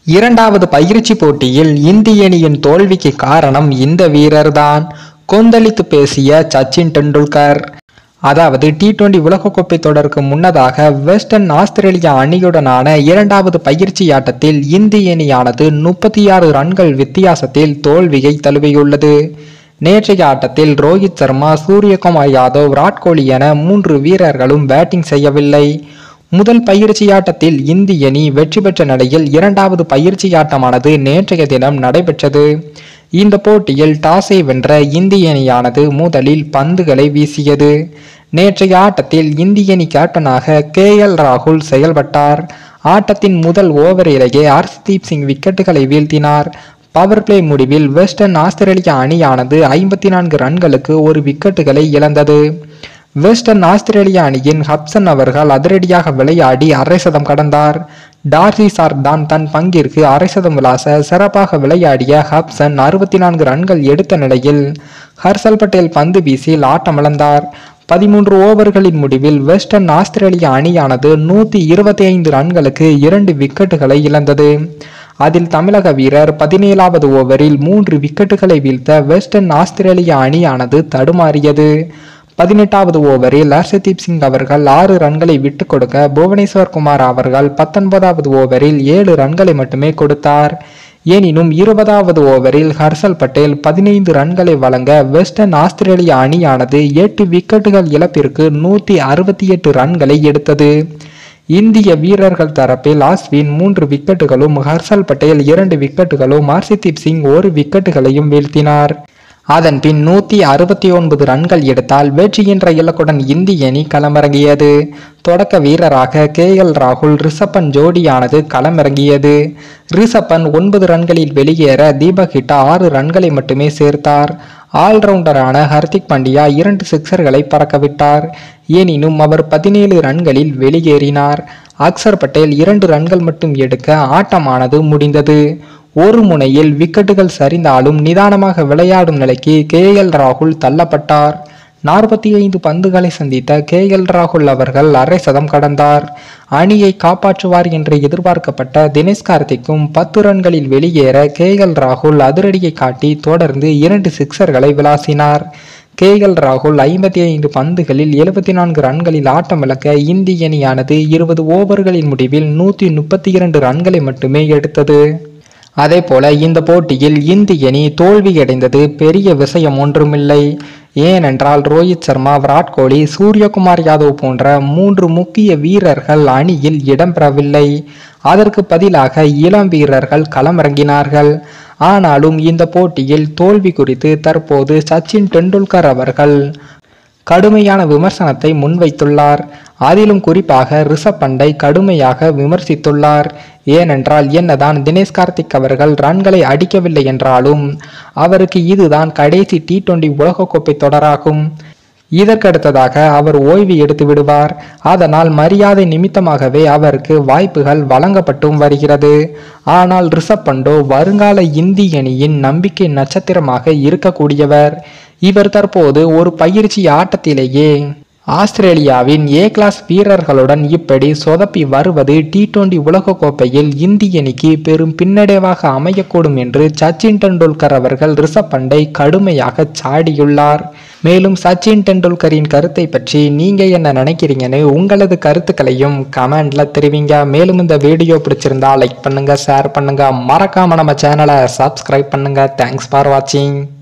இரண்டாவது பயிற்சி போட்டியில் இந்திய அணியின் தோல்விக்கு காரணம் இந்த வீரர்தான் கொந்தளித்து பேசிய சச்சின் டெண்டுல்கர் அதாவது டி டுவெண்டி உலகக்கோப்பை தொடருக்கு முன்னதாக வெஸ்டர்ன் ஆஸ்திரேலியா அணியுடனான இரண்டாவது பயிற்சி ஆட்டத்தில் இந்திய அணியானது முப்பத்தி ஆறு ரன்கள் வித்தியாசத்தில் தோல்வியை தழுவியுள்ளது நேற்றைய ஆட்டத்தில் ரோஹித் சர்மா சூரியகுமார் யாதவ் விராட் கோலி என மூன்று வீரர்களும் பேட்டிங் செய்யவில்லை முதல் பயிற்சி ஆட்டத்தில் இந்திய அணி வெற்றி பெற்ற நிலையில் இரண்டாவது பயிற்சி ஆட்டமானது நேற்றைய தினம் நடைபெற்றது இந்த போட்டியில் டாஸை வென்ற இந்திய அணியானது முதலில் பந்துகளை வீசியது நேற்றைய ஆட்டத்தில் இந்திய அணி கேப்டனாக கே எல் ராகுல் செயல்பட்டார் ஆட்டத்தின் முதல் ஓவரிலேயே ஹர்ஷ்தீப் சிங் விக்கெட்டுகளை வீழ்த்தினார் பவர் பிளே முடிவில் வெஸ்டர்ன் ஆஸ்திரேலியா அணியானது ஐம்பத்தி நான்கு ரன்களுக்கு ஒரு விக்கெட்டுகளை இழந்தது வெஸ்டர்ன் ஆஸ்திரேலியா அணியின் ஹப்சன் அவர்கள் அதிரடியாக விளையாடி அரை சதம் கடந்தார் டார்சி சார்தான் தன் பங்கிற்கு அரை சதம் விளாச சிறப்பாக விளையாடிய ஹப்சன் அறுபத்தி நான்கு ரன்கள் எடுத்த நிலையில் ஹர்ஷல் பட்டேல் பந்து வீசில் ஆட்டமிழந்தார் பதிமூன்று ஓவர்களின் முடிவில் வெஸ்டர்ன் ஆஸ்திரேலியா அணியானது நூற்றி இருபத்தி ஐந்து ரன்களுக்கு இரண்டு விக்கெட்டுகளை இழந்தது அதில் தமிழக வீரர் பதினேழாவது ஓவரில் மூன்று விக்கெட்டுகளை வீழ்த்த வெஸ்டர்ன் ஆஸ்திரேலியா அணியானது தடுமாறியது பதினெட்டாவது ஓவரில் ஹர்ஷதீப் சிங் அவர்கள் ஆறு ரன்களை விட்டுக் கொடுக்க புவனேஸ்வர் குமார் அவர்கள் பத்தொன்பதாவது ஓவரில் ஏழு ரன்களை மட்டுமே கொடுத்தார் எனினும் இருபதாவது ஓவரில் ஹர்ஷல் பட்டேல் பதினைந்து ரன்களை வழங்க வெஸ்டர்ன் ஆஸ்திரேலியா அணியானது எட்டு விக்கெட்டுகள் இழப்பிற்கு நூற்றி அறுபத்தி எட்டு ரன்களை எடுத்தது இந்திய வீரர்கள் தரப்பில் ஆஸ்வின் மூன்று விக்கெட்டுகளும் ஹர்ஷல் பட்டேல் இரண்டு விக்கெட்டுகளும் ஹர்ஷதீப் சிங் ஒரு விக்கெட்டுகளையும் வீழ்த்தினார் அதன் பின் நூற்றி அறுபத்தி ஒன்பது ரன்கள் எடுத்தால் வெற்றி என்ற இலக்குடன் இந்திய அணி களமிறங்கியது தொடக்க வீரராக கே எல் ராகுல் ரிஷப்பன் ஜோடியானது களமிறங்கியது ரிஷப்பன் ஒன்பது ரன்களில் வெளியேற தீபக் ஹிட்டா ஆறு ரன்களை மட்டுமே சேர்த்தார் ஆல்ரவுண்டரான ஹர்திக் பாண்டியா இரண்டு சிக்சர்களை பறக்கவிட்டார் எனினும் அவர் பதினேழு ரன்களில் வெளியேறினார் அக்சர் பட்டேல் இரண்டு ரன்கள் மட்டும் எடுக்க ஆட்டமானது முடிந்தது ஒரு முனையில் விக்கெட்டுகள் சரிந்தாலும் நிதானமாக விளையாடும் நிலைக்கு கே எல் ராகுல் தள்ளப்பட்டார் நாற்பத்தி ஐந்து பந்துகளை சந்தித்த கே எல் ராகுல் அவர்கள் அரை சதம் கடந்தார் அணியை காப்பாற்றுவார் என்று எதிர்பார்க்கப்பட்ட தினேஷ் கார்த்திக்கும் பத்து ரன்களில் வெளியேற கே எல் ராகுல் அதிரடியை காட்டி தொடர்ந்து இரண்டு சிக்சர்களை விளாசினார் கே எல் ராகுல் ஐம்பத்தி ஐந்து பந்துகளில் எழுபத்தி நான்கு ரன்களில் ஆட்டமிழக்க இந்திய அணியானது இருபது ஓவர்களின் முடிவில் நூற்றி முப்பத்தி இரண்டு ரன்களை மட்டுமே எடுத்தது அதே போல இந்த போட்டியில் இந்திய அணி தோல்வியடைந்தது பெரிய விஷயம் ஒன்றுமில்லை ஏனென்றால் ரோஹித் சர்மா விராட் கோலி சூரியகுமார் யாதவ் போன்ற மூன்று முக்கிய வீரர்கள் அணியில் இடம்பெறவில்லை அதற்கு பதிலாக இளம் வீரர்கள் களமிறங்கினார்கள் ஆனாலும் இந்த போட்டியில் தோல்வி குறித்து தற்போது சச்சின் டெண்டுல்கர் அவர்கள் கடுமையான விமர்சனத்தை முன்வைத்துள்ளார் அதிலும் குறிப்பாக ரிஷப் பண்டை கடுமையாக விமர்சித்துள்ளார் ஏனென்றால் என்னதான் தினேஷ் கார்த்திக் அவர்கள் ரன்களை அடிக்கவில்லை என்றாலும் அவருக்கு இதுதான் கடைசி டி டுவெண்டி உலகக்கோப்பை தொடராகும் இதற்கடுத்ததாக அவர் ஓய்வு எடுத்து விடுவார் அதனால் மரியாதை நிமித்தமாகவே அவருக்கு வாய்ப்புகள் வழங்கப்பட்டும் வருகிறது ஆனால் ரிஷப் பண்டோ வருங்கால இந்திய அணியின் நம்பிக்கை நட்சத்திரமாக இருக்கக்கூடியவர் இவர் தற்போது ஒரு பயிற்சி ஆட்டத்திலேயே ஆஸ்திரேலியாவின் ஏ கிளாஸ் வீரர்களுடன் இப்படி சொதப்பி வருவது டி டுவெண்டி உலகக்கோப்பையில் இந்திய அணிக்கு பெரும் பின்னடைவாக அமையக்கூடும் என்று சச்சின் டெண்டுல்கர் அவர்கள் ரிஷப் பண்டை கடுமையாக சாடியுள்ளார் மேலும் சச்சின் டெண்டுல்கரின் கருத்தை பற்றி நீங்க என்ன நினைக்கிறீங்கன்னு உங்களது கருத்துக்களையும் கமெண்ட்ல தெரிவிங்க மேலும் இந்த வீடியோ பிடிச்சிருந்தா லைக் பண்ணுங்க ஷேர் பண்ணுங்க மறக்காம நம்ம சேனலை சப்ஸ்கிரைப் பண்ணுங்க தேங்க்ஸ் ஃபார் வாட்சிங்